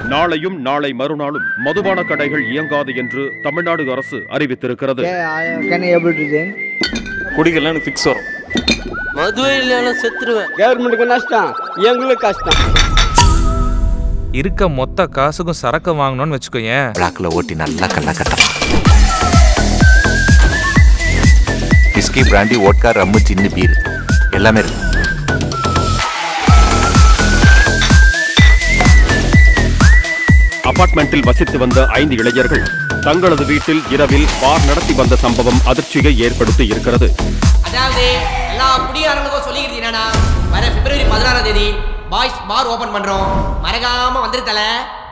நாளையும் நாளை மறுநாளும் மதுபான கடைகள் இயங்காது என்று தமிழ்நாடு அரசு அறிவித்திருக்கிறது கேன் ஏபிள் டு ஜெயின் குடிக்கலாம் எனக்கு ஃபிக்ஸ் வரும் மதுவே இல்லைன்னா செத்துருவேன் கவர்மெண்ட்டுக்கு நஷ்டம் எங்களுக்கு கஷ்டம் இருக்க மொத்த காசுக்கும் சரக்கு வாங்கணும்னு வச்சுக்கோயேன் பிளாக்ல ஓட்டி நல்லா கல்லா கட்டலாம் விஸ்கி பிராண்டி ஓட்கா ரம்மு சின்ன பீர் எல்லாமே இருக்கு அபார்ட்மெண்டில் வசித்து வந்த ஐந்து இளைஞர்கள் தங்களது வீட்டில் இரவில் பார் நடத்தி வந்த சம்பவம் அதிர்ச்சியை ஏற்படுத்தி இருக்கிறது அதாவது எல்லா குடியாரங்களுக்கும் சொல்லிக்கிறது என்னன்னா வர பிப்ரவரி பதினாறாம் தேதி பாய்ஸ் பார் ஓபன் பண்றோம் மறக்காம வந்துருத்தல